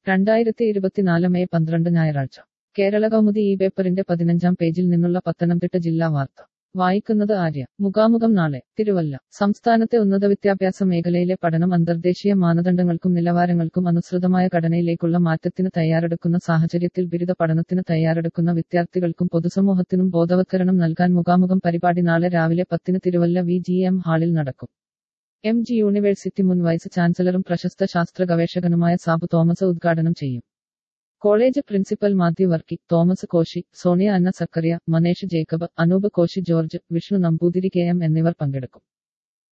രണ്ടായിരത്തി ഇരുപത്തിനാല് മെയ് പന്ത്രണ്ട് ഞായറാഴ്ച കേരള കൗമുദി ഈ പേപ്പറിന്റെ പതിനഞ്ചാം പേജിൽ നിന്നുള്ള പത്തനംതിട്ട ജില്ലാ വാർത്ത വായിക്കുന്നത് ആര്യ മുഖാമുഖം നാളെ തിരുവല്ല സംസ്ഥാനത്തെ ഉന്നത വിദ്യാഭ്യാസ മേഖലയിലെ പഠനം അന്തർദേശീയ മാനദണ്ഡങ്ങൾക്കും നിലവാരങ്ങൾക്കും അനുസൃതമായ ഘടനയിലേക്കുള്ള മാറ്റത്തിന് തയ്യാറെടുക്കുന്ന സാഹചര്യത്തിൽ ബിരുദ പഠനത്തിന് തയ്യാറെടുക്കുന്ന വിദ്യാർത്ഥികൾക്കും പൊതുസമൂഹത്തിനും ബോധവത്കരണം നൽകാൻ മുഖാമുഖം പരിപാടി നാളെ രാവിലെ പത്തിന് തിരുവല്ല വി ജി എം ഹാളിൽ നടക്കും എം ജി യൂണിവേഴ്സിറ്റി മുൻ വൈസ് ചാൻസലറും പ്രശസ്ത ശാസ്ത്ര ഗവേഷകനുമായ സാബു തോമസ് ഉദ്ഘാടനം ചെയ്യും college principal Mathew Varkey Thomas Koshy Sonia Anna Zachariah Manesh Jacob Anoop Koshy George Vishnu Namboothiri K M എന്നിവർ പങ്കെടുക്കും